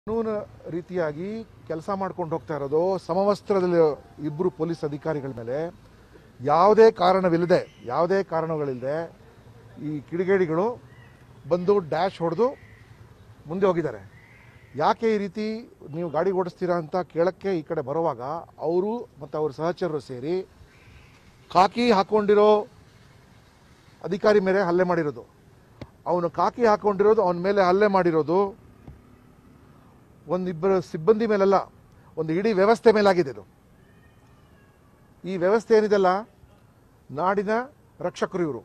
ಕಾನೂನು ರೀತಿಯಾಗಿ ಕೆಲಸ ಮಾಡ್ಕೊಂಡು ಹೋಗ್ತಾ ಇರೋದು ಸಮವಸ್ತ್ರದಲ್ಲಿ ಇಬ್ಬರು ಪೊಲೀಸ್ ಅಧಿಕಾರಿಗಳ ಮೇಲೆ ಯಾವುದೇ ಕಾರಣವಿಲ್ಲದೆ ಯಾವುದೇ ಕಾರಣಗಳಿಲ್ಲದೆ ಈ ಕಿಡಿಗೇಡಿಗಳು ಬಂದು ಡ್ಯಾಶ್ ಹೊಡೆದು ಮುಂದೆ ಹೋಗಿದ್ದಾರೆ ಯಾಕೆ ಈ ರೀತಿ ನೀವು ಗಾಡಿ ಓಡಿಸ್ತೀರಾ ಅಂತ ಕೇಳಕ್ಕೆ ಈ ಕಡೆ ಬರುವಾಗ ಅವರು ಮತ್ತು ಅವ್ರ ಸಹಚರರು ಸೇರಿ ಕಾಕಿ ಹಾಕೊಂಡಿರೋ ಅಧಿಕಾರಿ ಮೇಲೆ ಹಲ್ಲೆ ಮಾಡಿರೋದು ಅವನು ಕಾಕಿ ಹಾಕೊಂಡಿರೋದು ಅವನ ಮೇಲೆ ಹಲ್ಲೆ ಮಾಡಿರೋದು ಒಂದಿಬ್ಬರು ಸಿಬ್ಬಂದಿ ಮೇಲಲ್ಲ ಒಂದು ಇಡೀ ವ್ಯವಸ್ಥೆ ಮೇಲಾಗಿದೆ ಇದು ಈ ವ್ಯವಸ್ಥೆ ಏನಿದೆಲ್ಲ ನಾಡಿನ ರಕ್ಷಕರು ಇವರು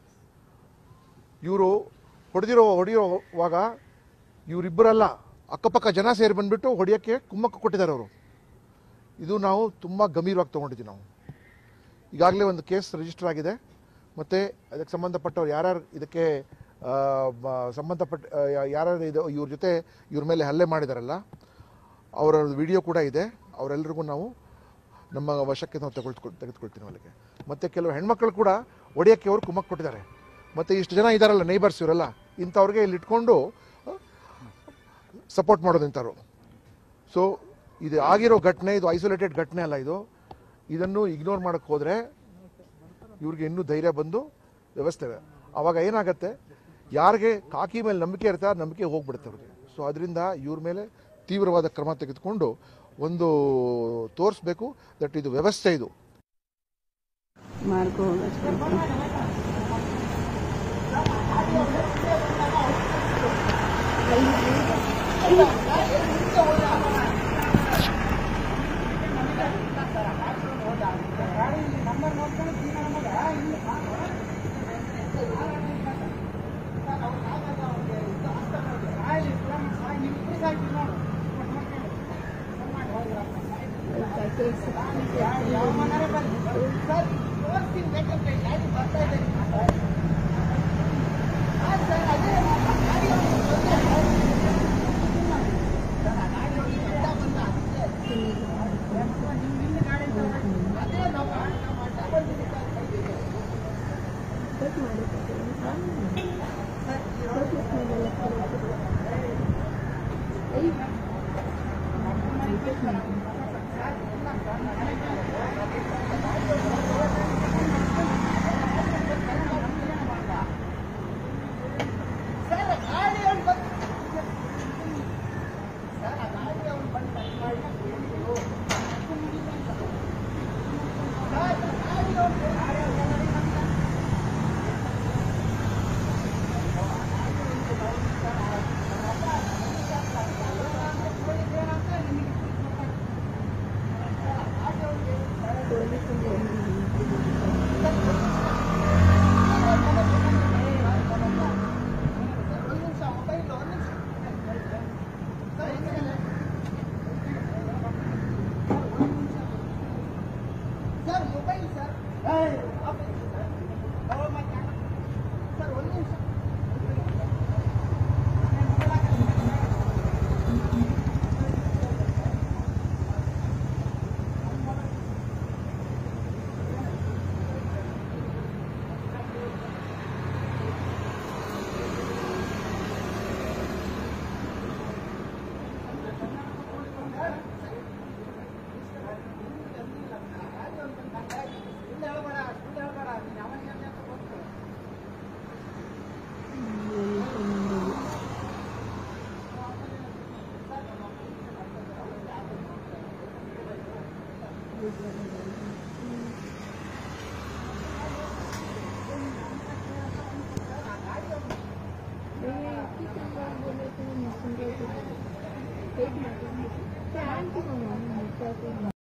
ಇವರು ಹೊಡೆದಿರೋ ಹೊಡೆಯುವಾಗ ಇವರಿಬ್ಬರಲ್ಲ ಅಕ್ಕಪಕ್ಕ ಜನ ಸೇರಿ ಬಂದ್ಬಿಟ್ಟು ಹೊಡೆಯೋಕ್ಕೆ ಕುಮ್ಮಕ್ಕ ಕೊಟ್ಟಿದ್ದಾರೆ ಅವರು ಇದು ನಾವು ತುಂಬ ಗಂಭೀರವಾಗಿ ತೊಗೊಂಡಿದ್ದೀವಿ ನಾವು ಈಗಾಗಲೇ ಒಂದು ಕೇಸ್ ರಿಜಿಸ್ಟರ್ ಆಗಿದೆ ಮತ್ತು ಅದಕ್ಕೆ ಸಂಬಂಧಪಟ್ಟವ್ರು ಯಾರ್ಯಾರು ಇದಕ್ಕೆ ಆ, ಬ- ಸಂಬಂಧಪಟ್ಟ ಆ, ಯಾ- ಯಾರ್ಯಾರು ಇದು ಇವ್ರ ಜೊತೆ ಇವ್ರ ಮೇಲೆ ಹಲ್ಲೆ ಮಾಡಿದಾರಲ್ಲ ಅವರ ವಿಡಿಯೋ ಕೂಡ ಇದೆ ಅವರೆಲ್ಲರಿಗೂ ನಾವು ನಮ್ಮ ವಶಕ್ಕೆ ನಾವು ತಗೊಳ್ಕೊ ತೆಗೆದುಕೊಳ್ತೀನಿ ಅಲ್ಲಿಗೆ ಮತ್ತು ಕೆಲವು ಹೆಣ್ಮಕ್ಳು ಕೂಡ ಒಡೆಯೋಕ್ಕೆ ಅವರು ಕುಮ್ಮಕ್ಕೆ ಕೊಟ್ಟಿದ್ದಾರೆ ಮತ್ತು ಇಷ್ಟು ಜನ ಇದ್ದಾರಲ್ಲ ನೈಬರ್ಸ್ ಇವರೆಲ್ಲ ಇಂಥವ್ರಿಗೆ ಇಲ್ಲಿ ಇಟ್ಕೊಂಡು ಸಪೋರ್ಟ್ ಮಾಡೋದು ಇಂಥವ್ರು ಸೊ ಇದು ಆಗಿರೋ ಘಟನೆ ಇದು ಐಸೋಲೇಟೆಡ್ ಘಟನೆ ಅಲ್ಲ ಇದು ಇದನ್ನು ಇಗ್ನೋರ್ ಮಾಡೋಕ್ಕೆ ಹೋದರೆ ಇವ್ರಿಗೆ ಇನ್ನೂ ಧೈರ್ಯ ಬಂದು ವ್ಯವಸ್ಥೆ ಅವಾಗ ಏನಾಗತ್ತೆ ಯಾರಿಗೆ ಕಾಕಿ ಮೇಲೆ ನಂಬಿಕೆ ಇರುತ್ತೆ ಆ ನಂಬಿಕೆ ಹೋಗ್ಬಿಡುತ್ತೆ ಅವ್ರಿಗೆ ಸೊ ಅದರಿಂದ ಇವ್ರ ಮೇಲೆ ತೀವ್ರವಾದ ಕ್ರಮ ತೆಗೆದುಕೊಂಡು ಒಂದು ತೋರಿಸ್ಬೇಕು ದಟ್ ಇದು ವ್ಯವಸ್ಥೆ ಇದು ಮಾರ್ಗ ಹೋಗೋದು ಸರ್ ಮೊಬೈಲ್ ಸರ್ ಸರ್ ಒಂದು ನಿಮಿಷ ಸುಳ್ಳು ಹೇಳ್ಬೇಡ ಸುಳ್ಳು ಹೇಳ್ಬೇಡ ನೀನು ಅವನಿಗೆ ಅಂತ ಗೊತ್ತು एक मिनट